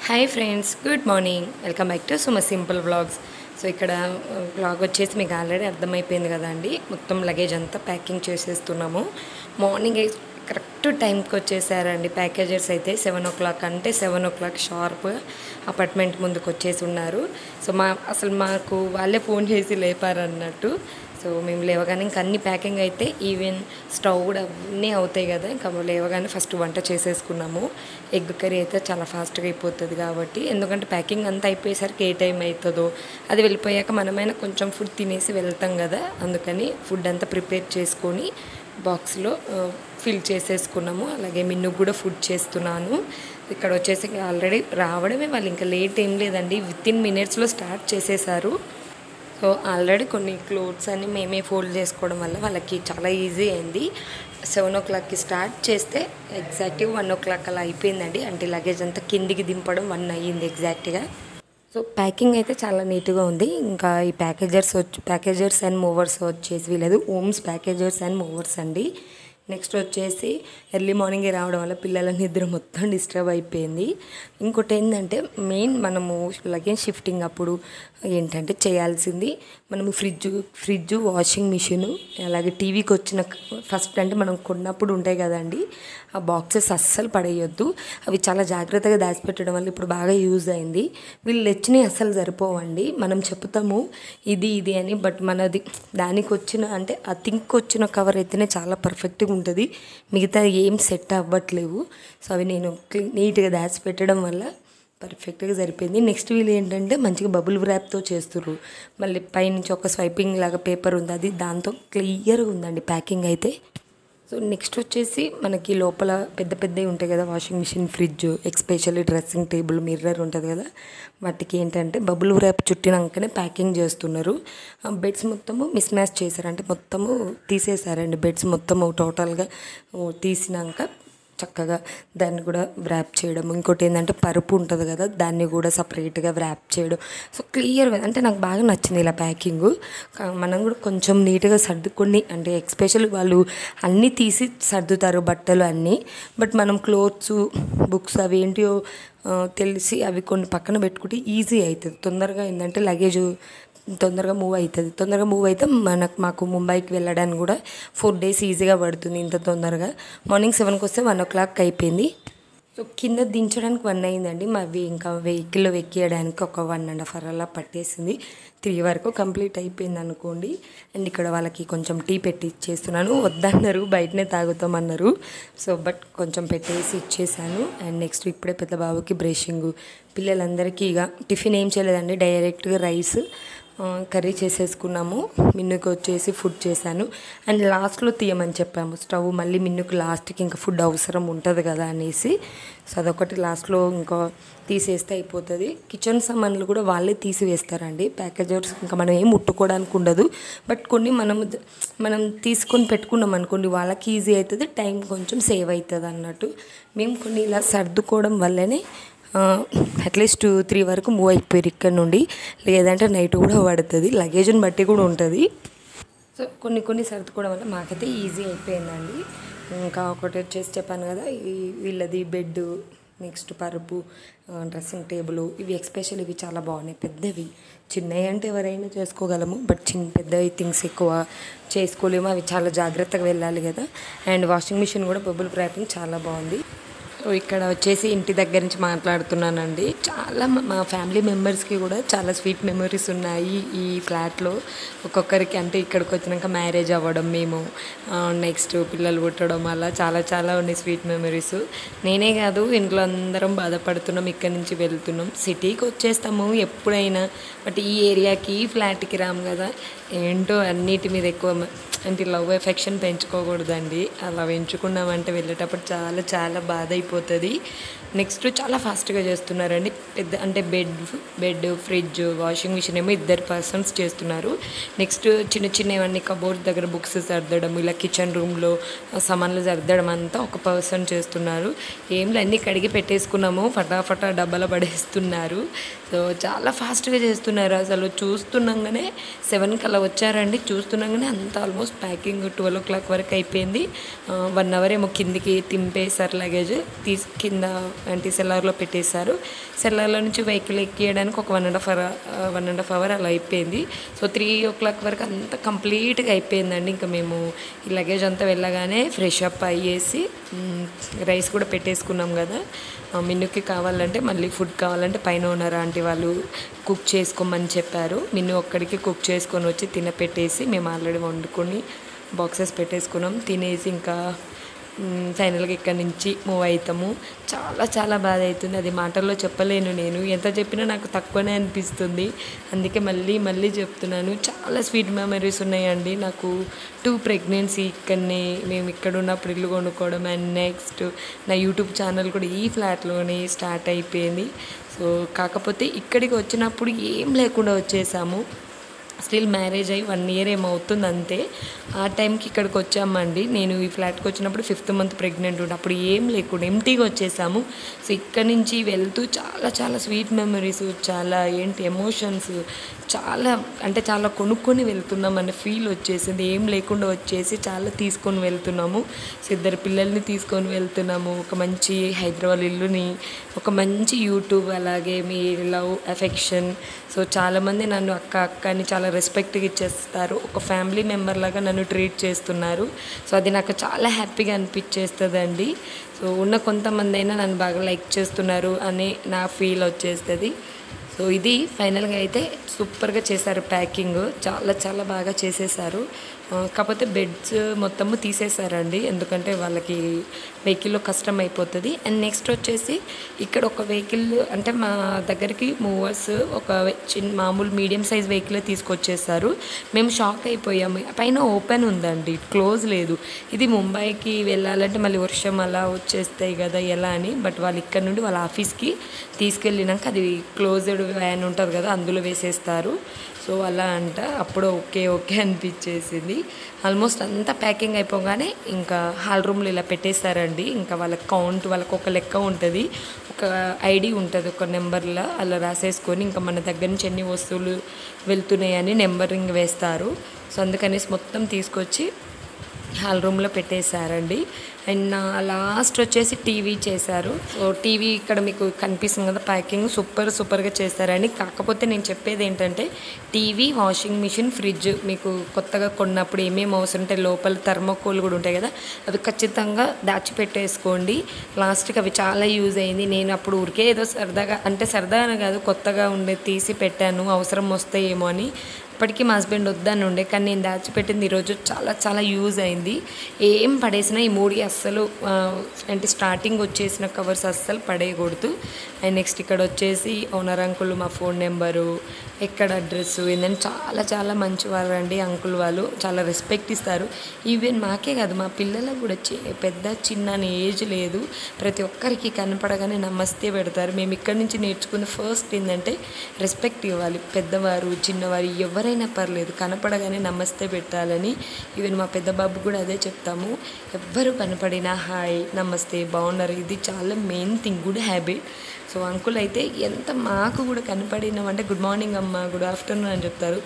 hi friends good morning welcome back to Suma simple vlogs so ఇక్కడ vlog వచ్చేసి మీకు already అర్థమైపోయింది కదండి మొత్తం లగేజ్ అంతా ప్యాకింగ్ చేసేస్తున్నాము మార్నింగ్ కరెక్ట్ టైంకి వచ్చేసారండి ప్యాకేజర్స్ అయితే సెవెన్ ఓ క్లాక్ అంటే seven o'clock sharp apartment ముందుకు వచ్చేసి ఉన్నారు సో మా అసలు మాకు వాళ్ళే ఫోన్ చేసి లేపారన్నట్టు సో మేము లేవగానే ఇంకా అన్ని ప్యాకింగ్ అయితే ఈవెన్ స్టవ్ కూడా అన్నీ అవుతాయి కదా ఇంకా లేవగానే ఫస్ట్ వంట చేసేసుకున్నాము ఎగ్ కర్రీ అయితే చాలా ఫాస్ట్గా అయిపోతుంది కాబట్టి ఎందుకంటే ప్యాకింగ్ అంతా అయిపోయేసరికి ఏ టైం అవుతుందో అది వెళ్ళిపోయాక మనమైనా కొంచెం ఫుడ్ తినేసి వెళ్తాం కదా అందుకని ఫుడ్ అంతా ప్రిపేర్ చేసుకొని బాక్స్లో ఫిల్ చేసేసుకున్నాము అలాగే మిన్ను కూడా ఫుడ్ చేస్తున్నాను ఇక్కడ వచ్చేసి ఆల్రెడీ రావడమే వాళ్ళు ఇంకా లేట్ ఏం లేదండి విత్ ఇన్ మినిట్స్లో స్టార్ట్ చేసేసారు సో ఆల్రెడీ కొన్ని క్లోత్స్ అన్ని మేమే ఫోల్డ్ చేసుకోవడం వల్ల వాళ్ళకి చాలా ఈజీ అయింది సెవెన్ ఓ క్లాక్కి స్టార్ట్ చేస్తే ఎగ్జాక్ట్గా వన్ ఓ క్లాక్ అలా అయిపోయిందండి అంటే లగేజ్ అంతా కిందికి దింపడం వన్ అయ్యింది ఎగ్జాక్ట్గా సో ప్యాకింగ్ అయితే చాలా నీట్గా ఉంది ఇంకా ఈ ప్యాకేజర్స్ వచ్చి ప్యాకేజర్స్ అండ్ మూవర్స్ వచ్చేసి వీలేదు ఓమ్స్ ప్యాకేజర్స్ అండ్ మూవర్స్ అండి నెక్స్ట్ వచ్చేసి ఎర్లీ మార్నింగే రావడం వల్ల పిల్లల నిద్ర మొత్తం డిస్టర్బ్ అయిపోయింది ఇంకోటి ఏంటంటే మెయిన్ మనము లగేజ్ షిఫ్టింగ్ అప్పుడు ఏంటంటే చేయాల్సింది మనము ఫ్రిడ్జ్ ఫ్రిడ్జ్ వాషింగ్ మిషన్ అలాగే టీవీకి వచ్చిన ఫస్ట్ అంటే మనం కొన్నప్పుడు ఉంటాయి కదండి ఆ బాక్సెస్ అస్సలు పడేయొద్దు అవి చాలా జాగ్రత్తగా దాచిపెట్టడం వల్ల ఇప్పుడు బాగా యూజ్ అయింది వీళ్ళు తెచ్చినవి అస్సలు సరిపోవండి మనం చెప్తాము ఇది ఇది అని బట్ మనది దానికి వచ్చిన అంటే ఆ థింక్ వచ్చిన కవర్ అయితేనే చాలా పర్ఫెక్ట్గా ఉంటుంది మిగతా ఏం సెట్ అవ్వట్లేవు సో అవి నేను క్లీ నీట్గా దాచిపెట్టడం వల్ల పర్ఫెక్ట్గా సరిపోయింది నెక్స్ట్ వీళ్ళు ఏంటంటే మంచిగా బబుల్ ర్యాప్తో చేస్తుర్రు మళ్ళీ పైనుంచి ఒక స్వైపింగ్ లాగా పేపర్ ఉంది అది దాంతో క్లియర్గా ఉందండి ప్యాకింగ్ అయితే సో నెక్స్ట్ వచ్చేసి మనకి లోపల పెద్ద పెద్దవి ఉంటాయి కదా washing machine fridge especially dressing table mirror ఉంటుంది కదా వాటికి ఏంటంటే బబుల్ ర్యాప్ చుట్టినాకనే ప్యాకింగ్ చేస్తున్నారు బెడ్స్ మొత్తము మిస్ మ్యాచ్ చేశారు అంటే మొత్తము తీసేశారండి బెడ్స్ మొత్తము టోటల్గా తీసినాక చక్కగా దాన్ని కూడా వ్రాప్ చేయడం ఇంకోటి ఏంటంటే పరుపు ఉంటుంది కదా దాన్ని కూడా సపరేట్గా వ్రాప్ చేయడం సో క్లియర్గా అంటే నాకు బాగా నచ్చింది ఇలా ప్యాకింగ్ మనం కూడా కొంచెం నీట్గా సర్దుకొని అంటే ఎక్స్పెషల్ వాళ్ళు అన్నీ తీసి సర్దుతారు బట్టలు అన్నీ బట్ మనం క్లోత్స్ బుక్స్ అవి ఏంటియో తెలిసి అవి కొన్ని పక్కన పెట్టుకుంటే ఈజీ అవుతుంది తొందరగా ఏంటంటే లగేజ్ తొందరగా మూవ్ అవుతుంది తొందరగా మూవ్ అయితే మనకు మాకు ముంబైకి వెళ్ళడానికి కూడా ఫోర్ డేస్ ఈజీగా పడుతుంది ఇంత తొందరగా మార్నింగ్ సెవెన్కి వస్తే వన్ ఓ క్లాక్ అయిపోయింది సో కింద దించడానికి వన్ అయిందండి మావి ఇంకా వెహికల్లో ఎక్కియడానికి ఒక వన్ అండ్ హాఫ్ అవర్ అలా పట్టేసింది త్రీ వరకు కంప్లీట్ అయిపోయింది అనుకోండి అండ్ ఇక్కడ వాళ్ళకి కొంచెం టీ పెట్టి ఇచ్చేస్తున్నాను వద్దన్నారు బయటనే తాగుతామన్నారు సో బట్ కొంచెం పెట్టేసి ఇచ్చేసాను అండ్ నెక్స్ట్ ఇప్పుడే పెద్ద బాబుకి బ్రషింగ్ పిల్లలందరికీ ఇక టిఫిన్ ఏం చేయలేదండి డైరెక్ట్గా రైస్ కర్రీ చేసేసుకున్నాము మిన్నుకి వచ్చేసి ఫుడ్ చేశాను అండ్ లాస్ట్లో తీయమని చెప్పాము స్టవ్ మళ్ళీ మిన్నుకు లాస్ట్కి ఇంకా ఫుడ్ అవసరం ఉంటుంది కదా అనేసి సో అదొకటి లాస్ట్లో ఇంకా తీసేస్తే అయిపోతుంది కిచెన్ సామాన్లు కూడా వాళ్ళే తీసివేస్తారండి ప్యాకేజర్స్ ఇంకా మనం ఏం ముట్టుకోవడానికి ఉండదు బట్ కొన్ని మనం మనం తీసుకొని పెట్టుకున్నాం అనుకోండి వాళ్ళకి ఈజీ అవుతుంది టైం కొంచెం సేవ్ అవుతుంది అన్నట్టు మేము కొన్ని ఇలా సర్దుకోవడం వల్లనే అట్లీస్ట్ త్రీ వరకు మూవ్ అయిపోయారు ఇక్కడ నుండి లేదంటే నైట్ కూడా పడుతుంది లగేజ్ని బట్టి కూడా ఉంటుంది సో కొన్ని కొన్ని సర్దుకోవడం వల్ల మాకైతే ఈజీ అయిపోయిందండి ఇంకా ఒకటి వచ్చేసి చెప్పాను కదా ఈ వీళ్ళది బెడ్ నెక్స్ట్ పరుపు డ్రెస్సింగ్ టేబుల్ ఇవి ఎక్స్పెషల్ ఇవి చాలా బాగున్నాయి పెద్దవి చిన్నవి అంటే ఎవరైనా చేసుకోగలము బట్ చిన్న పెద్దవి థింగ్స్ ఎక్కువ చేసుకోలేము అవి చాలా జాగ్రత్తగా వెళ్ళాలి కదా అండ్ వాషింగ్ మిషన్ కూడా బబుల్ ర్యాపింగ్ చాలా బాగుంది సో ఇక్కడ వచ్చేసి ఇంటి దగ్గర నుంచి మాట్లాడుతున్నానండి చాలా మా ఫ్యామిలీ మెంబర్స్కి కూడా చాలా స్వీట్ మెమరీస్ ఉన్నాయి ఈ ఫ్లాట్లో ఒక్కొక్కరికి అంటే ఇక్కడికి వచ్చినాక మ్యారేజ్ అవ్వడం మేము నెక్స్ట్ పిల్లలు పుట్టడం అలా చాలా చాలా ఉన్నాయి స్వీట్ మెమరీస్ నేనే కాదు ఇంట్లో అందరం బాధపడుతున్నాం ఇక్కడి నుంచి వెళ్తున్నాం సిటీకి వచ్చేస్తాము ఎప్పుడైనా బట్ ఈ ఏరియాకి ఈ ఫ్లాట్కి రాము కదా ఏంటో అన్నిటి మీద ఎక్కువ అంటే లవ్ ఎఫెక్షన్ పెంచుకోకూడదండి అలా పెంచుకున్నామంటే వెళ్ళేటప్పుడు చాలా చాలా బాధ అయిపోతుంది నెక్స్ట్ చాలా ఫాస్ట్గా చేస్తున్నారండి పెద్ద అంటే bed bed fridge washing machine ఏమో ఇద్దరు పర్సన్స్ చేస్తున్నారు నెక్స్ట్ చిన్న చిన్నవన్నీ కబోర్డ్ దగ్గర బుక్స్ సర్దడం ఇలా కిచెన్ రూమ్లో సామాన్లు సర్దడం అంతా ఒక పర్సన్ చేస్తున్నారు ఏంలో అన్నీ కడిగి పెట్టేసుకున్నాము ఫటాఫటా డబ్బాలో పడేస్తున్నారు సో చాలా ఫాస్ట్గా చేస్తున్నారు అసలు చూస్తున్నాగానే సెవెన్కి అలా వచ్చారండి చూస్తున్నాగానే అంత almost packing twelve o'clock వరకు అయిపోయింది వన్ అవర్ ఏమో కిందికి తింపేశారు లగేజ్ తీసి కింద అంటే సెల్లార్లో పెట్టేశారు సెల్లార్లో నుంచి వెహికల్ ఎక్కియడానికి ఒక one and half hour one and half hour అలా అయిపోయింది సో త్రీ ఓ క్లాక్ వరకు అంతా కంప్లీట్గా అయిపోయిందండి ఇంకా మేము ఈ లగేజ్ అంతా వెళ్ళగానే ఫ్రెష్ అప్ అయ్యేసి మ్, రైస్ కూడా పెట్టేసుకున్నాం కదా ఆ, మిన్నుకి కావాలంటే మళ్ళీ ఫుడ్ కావాలంటే పైన ఓనర్ ఆంటీ వాళ్ళు కుక్ చేసుకోమని చెప్పారు మిన్ను ఒక్కడికి కుక్ చేసుకొని వచ్చి తినపెట్టేసి మేము ఆల్రెడీ వండుకొని బాక్సెస్ పెట్టేసుకున్నాం తినేసి ఇంకా మ్, ఫైనల్గా ఇక్కడ నుంచి మూవ్ అవుతాము చాలా చాలా బాధ అవుతుంది అది మాటల్లో చెప్పలేను నేను ఎంత చెప్పినా నాకు తక్కువనే అనిపిస్తుంది అందుకే మళ్ళీ మళ్ళీ చెప్తున్నాను చాలా స్వీట్ మెమరీస్ ఉన్నాయండి నాకు టూ ప్రెగ్నెన్సీ ఇక్కడనే మేము ఇక్కడ ఉన్నప్పుడు ఇల్లు కొనుక్కోవడం అండ్ నెక్స్ట్ నా యూట్యూబ్ ఛానల్ కూడా ఈ ఫ్లాట్లోనే స్టార్ట్ అయిపోయింది సో కాకపోతే ఇక్కడికి వచ్చినప్పుడు ఏం లేకుండా వచ్చేసాము స్టిల్ మ్యారేజ్ అయ్యి వన్ ఇయర్ ఏమవుతుంది అంతే ఆ టైంకి ఇక్కడికి వచ్చామండి నేను ఈ ఫ్లాట్కి వచ్చినప్పుడు ఫిఫ్త్ మంత్ ప్రెగ్నెంట్ ఉండే అప్పుడు ఏం లేకుండా ఎంటీగా వచ్చేసాము సో ఇక్కడి నుంచి వెళ్తూ చాలా చాలా స్వీట్ మెమరీస్ చాలా ఏంటి ఎమోషన్స్ చాలా అంటే చాలా కొనుక్కొని వెళ్తున్నాం అనే ఫీల్ వచ్చేసింది ఏం లేకుండా వచ్చేసి చాలా తీసుకొని వెళ్తున్నాము సో ఇద్దరు పిల్లల్ని తీసుకొని వెళ్తున్నాము ఒక మంచి హైదరాబాద్ ఇల్లుని ఒక మంచి యూట్యూబ్ అలాగే మీ లవ్ అఫెక్షన్ సో చాలామంది నన్ను అక్క అక్క అని చాలా రెస్పెక్ట్గా ఇచ్చేస్తారు ఒక ఫ్యామిలీ మెంబర్ లాగా నన్ను ట్రీట్ చేస్తున్నారు సో అది నాకు చాలా హ్యాపీగా అనిపించేస్తుందండి సో ఉన్న కొంతమంది అయినా నన్ను బాగా లైక్ చేస్తున్నారు అని నా ఫీల్ వచ్చేస్తుంది సో ఇది ఫైనల్గా అయితే సూపర్గా చేశారు ప్యాకింగ్ చాలా చాలా బాగా చేసేసారు ఆ, కాకపోతే బెడ్స్ మొత్తము తీసేశారండి ఎందుకంటే వాళ్ళకి వెహికల్లో కష్టం అయిపోతుంది అండ్ నెక్స్ట్ వచ్చేసి ఇక్కడ ఒక వెహికల్ అంటే మా దగ్గరికి మూవర్స్ ఒక చిన్న మామూలు మీడియం సైజ్ వెహికల్ తీసుకొచ్చేసారు మేము షాక్ అయిపోయాము పైన ఓపెన్ ఉందండి క్లోజ్ లేదు ఇది ముంబైకి వెళ్ళాలంటే మళ్ళీ వర్షం అలా వచ్చేస్తాయి కదా ఎలా అని బట్ వాళ్ళు ఇక్కడ నుండి వాళ్ళ ఆఫీస్కి తీసుకెళ్ళినాక అది క్లోజ్డ్ వ్యాన్ ఉంటుంది కదా అందులో వేసేస్తారు సో అలా అంట అప్పుడు ఓకే ఓకే అనిపించేసింది ఆల్మోస్ట్ అంతా ప్యాకింగ్ అయిపోగానే ఇంకా హాల్ రూమ్లో ఇలా పెట్టేస్తారండి ఇంకా వాళ్ళ కౌంట్ వాళ్ళకి ఒక లెక్క ఉంటుంది ఒక ఐడి ఉంటుంది ఒక నెంబర్లో అలా రాసేసుకొని ఇంకా మన దగ్గర నుంచి ఎన్ని వస్తువులు వెళ్తున్నాయని నెంబరింగ్ వేస్తారు సో అందుకనేసి మొత్తం తీసుకొచ్చి హాల్ రూమ్లో పెట్టేశారండి అండ్ నా లాస్ట్ వచ్చేసి టీవీ చేశారు సో టీవీ ఇక్కడ మీకు కనిపిస్తుంది కదా ప్యాకింగ్ సూపర్ సూపర్గా చేశారని కాకపోతే నేను చెప్పేది ఏంటంటే టీవీ వాషింగ్ మిషన్ ఫ్రిడ్జ్ మీకు కొత్తగా కొన్నప్పుడు ఏమేమి అవసరం ఉంటాయి లోపల థర్మోకోల్ కూడా ఉంటాయి కదా అవి ఖచ్చితంగా దాచిపెట్టేసుకోండి లాస్ట్కి అవి చాలా యూజ్ అయింది నేను అప్పుడు ఊరికే ఏదో సరదాగా అంటే సరదాగా కాదు కొత్తగా ఉండే తీసి పెట్టాను అవసరం వస్తాయేమో అని ఇప్పటికీ మా హస్బెండ్ వద్దని ఉండే కానీ నేను దాచిపెట్టింది ఈరోజు చాలా చాలా యూజ్ అయింది ఏం పడేసినా ఈ మూడి అస్సలు ఆ, అంటే స్టార్టింగ్ వచ్చేసిన కవర్స్ అస్సలు పడేయకూడదు అండ్ నెక్స్ట్ ఇక్కడ వచ్చేసి ఓనర్ అంకుల్ మా ఫోన్ నెంబరు ఎక్కడ అడ్రస్ ఏంటంటే చాలా చాలా మంచి వాళ్ళు అండి అంకుల్ వాళ్ళు చాలా రెస్పెక్ట్ ఇస్తారు ఈవెన్ మాకే కాదు మా పిల్లలకు కూడా చి- పెద్ద చిన్న అని ఏజ్ లేదు ప్రతి ఒక్కరికి కనపడగానే నమస్తే పెడతారు మేము ఇక్కడి నుంచి నేర్చుకున్న ఫస్ట్ ఏంటంటే రెస్పెక్ట్ ఇవ్వాలి పెద్దవారు చిన్నవారు ఎవరైనా పర్లేదు కనపడగానే నమస్తే పెట్టాలని ఈవెన్ మా పెద్ద బాబు కూడా అదే చెప్తాము ఎవ్వరు కనపడినా హాయ్ నమస్తే బాగున్నారు ఇది చాలా main thing good habit so uncle అయితే ఎంత మాకు కూడా కనపడినామంటే గుడ్ మార్నింగ్ అమ్మ గుడ్ ఆఫ్టర్నూన్ అని చెప్తారు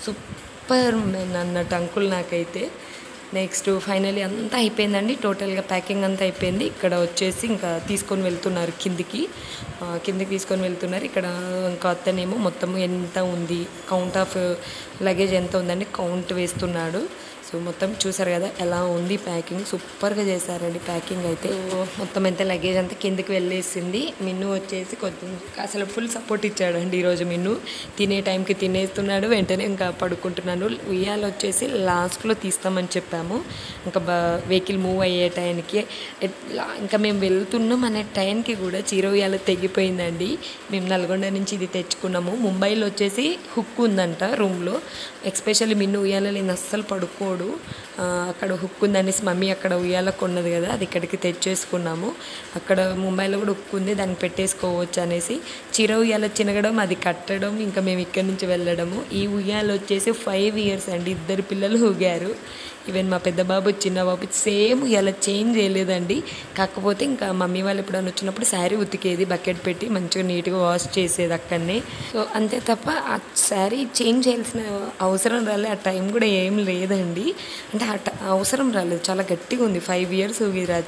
సూపర్ మెన్ అన్నట్టు అంకుల్ నాకైతే నెక్స్ట్ ఫైనలీ అంతా అయిపోయిందండి టోటల్గా ప్యాకింగ్ అంతా అయిపోయింది ఇక్కడ వచ్చేసి ఇంకా తీసుకొని వెళ్తున్నారు కిందికి ఆ, కిందికి తీసుకొని వెళ్తున్నారు ఇక్కడ ఇంకా అతనేమో మొత్తం ఎంత ఉంది కౌంట్ ఆఫ్ లగేజ్ ఎంత ఉందండి కౌంట్ వేస్తున్నాడు సో మొత్తం చూసారు కదా ఎలా ఉంది ప్యాకింగ్ సూపర్గా చేశారండి ప్యాకింగ్ అయితే సో మొత్తం ఎంత లగేజ్ అంతా కిందికి వెళ్ళేసింది మిన్ను వచ్చేసి కొంచెం అసలు ఫుల్ సపోర్ట్ ఇచ్చాడండి ఈరోజు మిన్ను తినే టైంకి తినేస్తున్నాడు వెంటనే ఇంకా పడుకుంటున్నాను ఉయ్యాలు వచ్చేసి లాస్ట్లో తీస్తామని చెప్పాము ఇంకా బ వెహికల్ మూవ్ అయ్యే టైంకి ఎట్లా ఇంకా మేము వెళ్తున్నాం అనే టైంకి కూడా చీర ఉయ్యాల తెగిపోయిందండి మేము నల్గొండ నుంచి ఇది తెచ్చుకున్నాము ముంబైలో వచ్చేసి హుక్ ఉందంట రూమ్లో ఎక్స్పెషల్లీ మిన్ను ఉయ్యాల నేను అస్సలు పడుకోడు ఆ, అక్కడ హుక్ ఉందనేసి మమ్మీ అక్కడ ఉయ్యాల కొన్నది కదా అది ఇక్కడికి తెచ్చేసుకున్నాము అక్కడ ముంబైలో కూడా హుక్ ఉంది దాన్ని పెట్టేసుకోవచ్చు అనేసి చీర ఉయ్యాల చినగడం అది కట్టడం ఇంకా మేము ఇక్కడి నుంచి వెళ్ళడము ఈ ఉయ్యాల వచ్చేసి ఫైవ్ ఇయర్స్ అండి ఇద్దరు పిల్లలు ఊగారు ఈవెన్ మా పెద్ద బాబు చిన్న బాబు సేమ్ ఇలా చేంజ్ చేయలేదండి కాకపోతే ఇంకా మమ్మీ వాళ్ళు ఎప్పుడైనా వచ్చినప్పుడు శారీ ఉతికేది బకెట్ పెట్టి మంచిగా నీట్గా వాష్ చేసేది అక్కడనే సో అంతే తప్ప ఆ శారీ చేంజ్ చేయాల్సిన అవసరం రాలే ఆ టైం కూడా ఏం లేదండి అంటే ఆ ట- అవసరం రాలేదు చాలా గట్టిగా ఉంది ఫైవ్ ఇయర్స్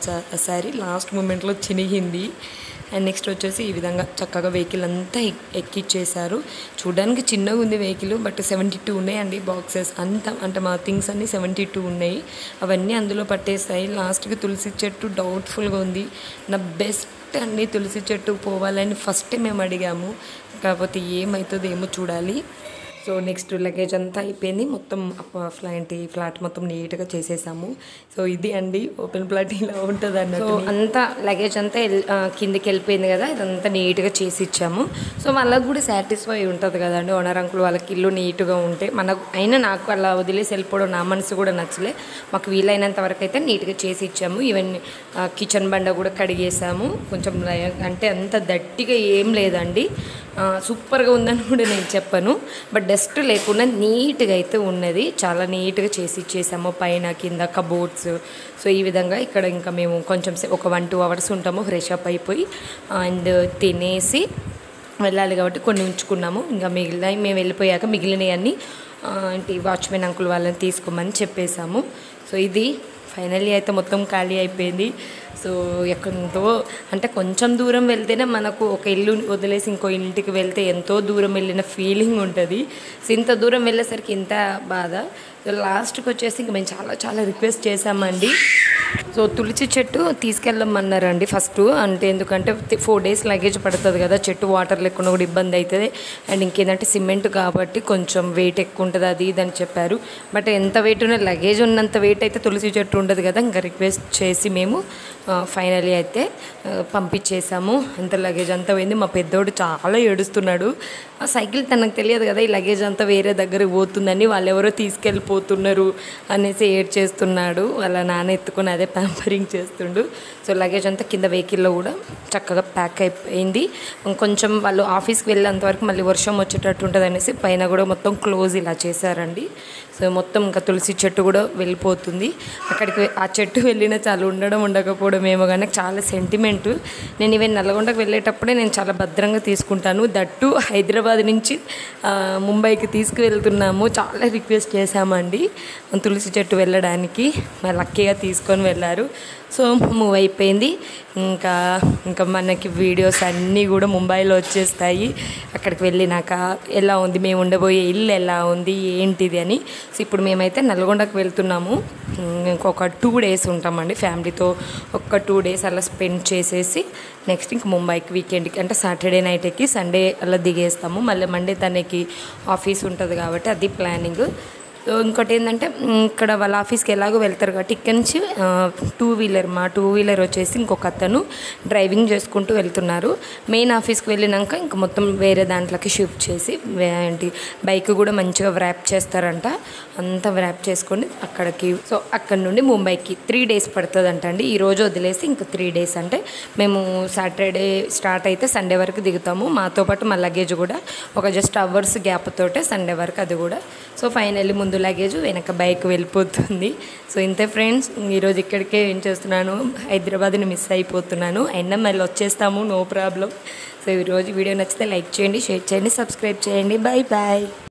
ఆ శారీ లాస్ట్ మూమెంట్లో చినిగింది అండ్ నెక్స్ట్ వచ్చేసి ఈ విధంగా చక్కగా వెహికల్ అంతా ఎక్- ఎక్కిచ్చేశారు చూడడానికి చిన్నగా ఉంది వెహికల్ బట్ సెవెంటీ టూ ఉన్నాయండి బాక్సెస్ అంతా అంటే మా థింగ్స్ అన్నీ సెవెంటీ టూ ఉన్నాయి అవన్నీ అందులో పట్టేస్తాయి లాస్ట్కి తులసి చెట్టు డౌట్ఫుల్గా ఉంది నా బెస్ట్ అండి తులసి చెట్టు పోవాలని ఫస్ట్ మేము అడిగాము కాకపోతే ఏమవుతుందో ఏమో చూడాలి సో నెక్స్ట్ లగేజ్ అంతా అయిపోయింది మొత్తం ఫ్లాంట్ ఫ్లాట్ మొత్తం నీట్గా చేసేసాము సో ఇది అండి ఓపెన్ ప్లాట్ ఇలా ఉంటుంది అన్నట్టు సో అంతా లగేజ్ అంతా ఎల్- ఆ, కిందికి వెళ్ళిపోయింది కదా ఇదంతా నీట్గా చేసి ఇచ్చాము సో వాళ్ళకి కూడా సాటిస్ఫై ఉంటుంది కదండి ఓనర్ అంకుల్ వాళ్ళకి ఇల్లు నీట్గా ఉంటే మనకు అయినా నాకు అలా వదిలేసి వెళ్ళిపోవడం నా మనసు కూడా నచ్చలే మాకు వీలైనంత వరకు అయితే నీట్గా చేసి ఇచ్చాము ఈవెన్ కిచెన్ బండ కూడా కడిగేసాము కొంచెం లయ- అంటే అంత దట్టిగా ఏం లేదండి ఆ, సూపర్గా ఉందని కూడా నేను చెప్పను బట్ డస్ట్ లేకుండా నీట్గా అయితే ఉన్నది చాలా నీట్గా చేసి ఇచ్చేసాము పైన కింద కబోర్డ్స్ సో ఈ విధంగా ఇక్కడ ఇంకా మేము కొంచెం సే- ఒక వన్ టూ అవర్స్ ఉంటాము ఫ్రెష్ అప్ అయిపోయి అండ్ తినేసి వెళ్ళాలి కాబట్టి కొన్ని ఉంచుకున్నాము ఇంకా మిగిలిన మేము వెళ్ళిపోయాక మిగిలినవన్నీ ఆ, ఏంటి వాచ్మెన్ అంకుల్ వాళ్ళని తీసుకోమని చెప్పేశాము సో ఇది ఫైనల్లీ అయితే మొత్తం ఖాళీ అయిపోయింది సో ఎక్కడంతో అంటే కొంచెం దూరం వెళ్తేనే మనకు ఒక ఇల్లు వదిలేసి ఇంకో ఇంటికి వెళ్తే ఎంతో దూరం వెళ్ళిన ఫీలింగ్ ఉంటుంది సో ఇంత దూరం వెళ్ళేసరికి ఇంత బాధ సో లాస్ట్కి వచ్చేసి ఇంక మేము చాలా చాలా రిక్వెస్ట్ చేశామండి సో తులసి చెట్టు తీసుకెళ్ళమన్నారండి ఫస్ట్ అంటే ఎందుకంటే ఫోర్ డేస్ లగేజ్ పడుతుంది కదా చెట్టు వాటర్ లేకుండా కూడా ఇబ్బంది అవుతుంది అండ్ ఇంకేంటంటే సిమెంట్ కాబట్టి కొంచెం వెయిట్ ఎక్కువ ఉంటుంది అది ఇది అని చెప్పారు బట్ ఎంత వెయిట్ ఉన్న లగేజ్ ఉన్నంత వెయిట్ అయితే తులసి చెట్టు ఉండదు కదా ఇంకా రిక్వెస్ట్ చేసి మేము ఫైనలీ అయితే ఆ, పంపించేసాము అంత లగేజ్ అంతా పోయింది మా పెద్దోడు చాలా ఏడుస్తున్నాడు ఆ సైకిల్ తనకు తెలియదు కదా ఈ లగేజ్ అంతా వేరే దగ్గరికి పోతుందని వాళ్ళు ఎవరో తీసుకెళ్ళిపోతున్నారు అనేసి ఏడ్ చేస్తున్నాడు వాళ్ళ నాన్న ఎత్తుకొని అదే ప్యాంపరింగ్ చేస్తుండు సో లగేజ్ అంతా కింద వెహికల్లో కూడా చక్కగా ప్యాక్ అయిపోయింది ఇంకొంచెం వాళ్ళు ఆఫీస్కి వెళ్ళేంత వరకు మళ్ళీ వర్షం వచ్చేటట్టు ఉంటుంది అనేసి పైన కూడా మొత్తం క్లోజ్ ఇలా చేశారండి సో మొత్తం ఇంకా తులసి చెట్టు కూడా వెళ్ళిపోతుంది అక్కడికి వె- ఆ చెట్టు వెళ్ళిన చాలా ఉండడం ఉండకపోవడం ఏమో కానీ చాలా సెంటిమెంట్ నేను ఈవెన్ నల్గొండకు వెళ్ళేటప్పుడే నేను చాలా భద్రంగా తీసుకుంటాను దట్టు హైదరాబాద్ నుంచి ఆ, ముంబైకి తీసుకువెళ్తున్నాము చాలా రిక్వెస్ట్ చేశామండి తులసి చెట్టు వెళ్ళడానికి మా లక్కీగా తీసుకొని వెళ్ళారు సో మూవ్ అయిపోయింది ఇంకా ఇంకా మనకి వీడియోస్ అన్నీ కూడా ముంబైలో వచ్చేస్తాయి అక్కడికి వెళ్ళినాక ఎలా ఉంది మేము ఉండబోయే ఇల్లు ఎలా ఉంది ఏంటిది అని సో ఇప్పుడు మేమైతే నల్గొండకు వెళ్తున్నాము ఉమ్, ఇంకొక టూ డేస్ ఉంటామండి ఫ్యామిలీతో ఒక టూ డేస్ అలా స్పెండ్ చేసేసి నెక్స్ట్ ఇంక ముంబైకి వీకెండ్కి అంటే సాటర్డే నైట్ ఎక్కి సండే అలా దిగేస్తాము మళ్ళీ మండే తనకి ఆఫీస్ ఉంటుంది కాబట్టి అది ప్లానింగ్ సో ఇంకోటి ఏంటంటే ఉమ్, ఇక్కడ వాళ్ళ ఆఫీస్కి ఎలాగో వెళ్తారు కాబట్టి ఇక్కడి నుంచి టూ వీలర్ మా టూ వీలర్ వచ్చేసి ఇంకొక అతను డ్రైవింగ్ చేసుకుంటూ వెళ్తున్నారు మెయిన్ ఆఫీస్కి వెళ్ళినాక ఇంకా మొత్తం వేరే దాంట్లోకి షిఫ్ట్ చేసి వే- ఏంటి బైక్ కూడా మంచిగా వ్రాప్ చేస్తారంట అంతా వ్రాప్ చేసుకొని అక్కడికి సో అక్కడ నుండి ముంబైకి త్రీ డేస్ పడుతుంది అంట అండి ఈ రోజు వదిలేసి ఇంకా త్రీ డేస్ అంటే మేము సాటర్డే స్టార్ట్ అయితే సండే వరకు దిగుతాము మాతో పాటు మా లగేజ్ కూడా ఒక జస్ట్ అవర్స్ గ్యాప్ తోటే సండే వరకు అది కూడా సో ఫైనల్లీ ముందు లగేజ్ వెనక బైక్ వెళ్ళిపోతుంది సో ఇంతే ఫ్రెండ్స్ ఈరోజు ఇక్కడికే ఏం చేస్తున్నాను హైదరాబాద్ని మిస్ అయిపోతున్నాను అయినా మళ్ళీ వచ్చేస్తాము నో ప్రాబ్లం సో ఈరోజు వీడియో నచ్చితే లైక్ చేయండి షేర్ చేయండి సబ్స్క్రైబ్ చేయండి బాయ్ బాయ్